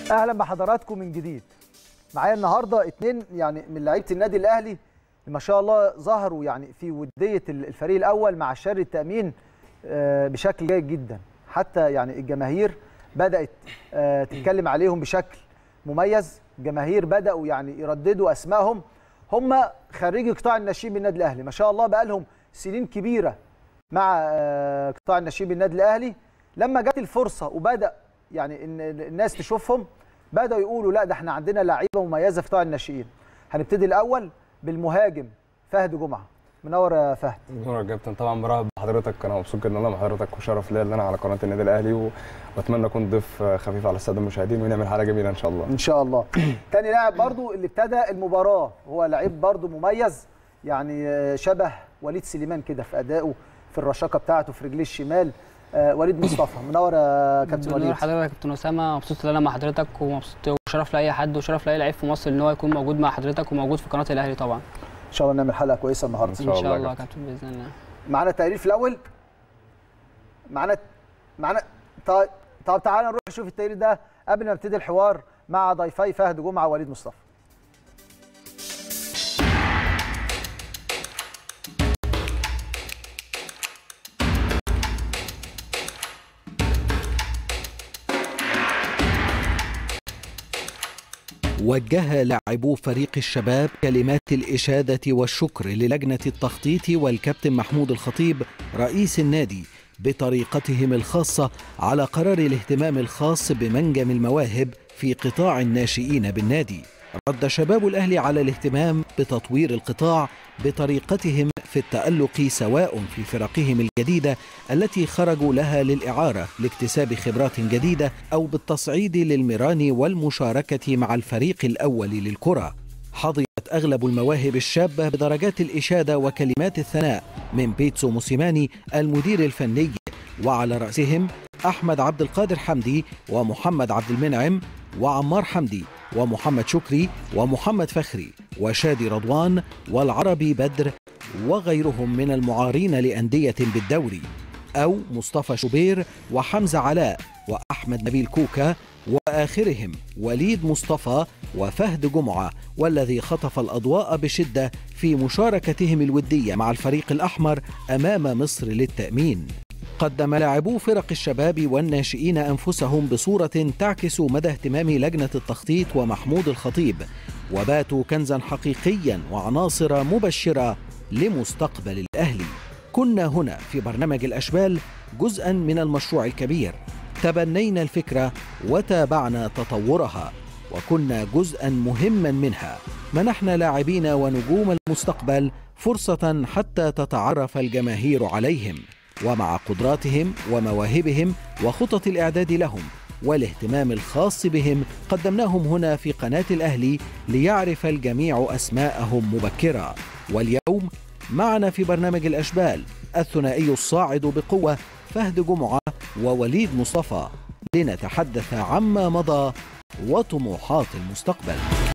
اهلا بحضراتكم من جديد معايا النهارده اتنين يعني من لعيبه النادي الاهلي ما شاء الله ظهروا يعني في وديه الفريق الاول مع شر التامين آه، بشكل جيد جدا حتى يعني الجماهير بدات آه، تتكلم عليهم بشكل مميز الجماهير بداوا يعني يرددوا اسمائهم هم خريجي قطاع الناشئين بالنادي الاهلي ما شاء الله بقى لهم سنين كبيره مع آه، قطاع الناشئين بالنادي الاهلي لما جت الفرصه وبدا يعني ان الناس تشوفهم بداوا يقولوا لا ده احنا عندنا لعيبه مميزه في قطاع الناشئين هنبتدي الاول بالمهاجم فهد جمعه منور يا فهد نور يا كابتن طبعا برحب بحضرتك انا مبسوط جدا ان انا مع حضرتك وشرف ليا ان انا على قناه النادي الاهلي و... واتمنى اكون ضيف خفيف على الساده المشاهدين ونعمل حلقه جميله ان شاء الله ان شاء الله تاني لاعب برضو اللي ابتدى المباراه هو لعيب برضو مميز يعني آه، شبه وليد سليمان كده في ادائه في الرشاقه بتاعته في رجليه الشمال آه، وليد مصطفى منور يا كابتن بنور وليد حضرتك يا كابتن اسامه مبسوط ان انا مع حضرتك ومبسوط وشرف لاي حد وشرف لاي لعيب في مصر ان هو يكون موجود مع حضرتك وموجود في قناه الاهلي طبعا ان شاء الله نعمل حلقه كويسه النهارده إن شاء ان الله شاء يا الله يا كابتن. كابتن باذن الله معانا التقرير في الاول معانا معانا طيب طب تعالى نروح نشوف التقرير ده قبل ما نبتدي الحوار مع ضيفي فهد جمعه ووليد مصطفى وجه لاعبو فريق الشباب كلمات الإشادة والشكر للجنة التخطيط والكابتن محمود الخطيب رئيس النادي بطريقتهم الخاصة على قرار الاهتمام الخاص بمنجم المواهب في قطاع الناشئين بالنادي رد شباب الأهلي على الاهتمام بتطوير القطاع بطريقتهم في التألق سواء في فرقهم الجديدة التي خرجوا لها للإعارة لاكتساب خبرات جديدة أو بالتصعيد للمران والمشاركة مع الفريق الأول للكرة حظيت أغلب المواهب الشابة بدرجات الإشادة وكلمات الثناء من بيتسو موسيماني المدير الفني وعلى رأسهم أحمد عبد القادر حمدي ومحمد عبد المنعم وعمار حمدي ومحمد شكري ومحمد فخري وشادي رضوان والعربي بدر وغيرهم من المعارين لأندية بالدوري أو مصطفى شوبير وحمزة علاء وأحمد نبيل كوكا وآخرهم وليد مصطفى وفهد جمعة والذي خطف الأضواء بشدة في مشاركتهم الودية مع الفريق الأحمر أمام مصر للتأمين قدم لاعبو فرق الشباب والناشئين أنفسهم بصورة تعكس مدى اهتمام لجنة التخطيط ومحمود الخطيب وباتوا كنزا حقيقيا وعناصر مبشرة لمستقبل الأهلي كنا هنا في برنامج الأشبال جزءا من المشروع الكبير تبنينا الفكرة وتابعنا تطورها وكنا جزءا مهما منها منحنا لاعبين ونجوم المستقبل فرصة حتى تتعرف الجماهير عليهم ومع قدراتهم ومواهبهم وخطط الإعداد لهم والاهتمام الخاص بهم قدمناهم هنا في قناة الأهلي ليعرف الجميع أسماءهم مبكرا واليوم معنا في برنامج الأشبال الثنائي الصاعد بقوة فهد جمعة ووليد مصطفى لنتحدث عما مضى وطموحات المستقبل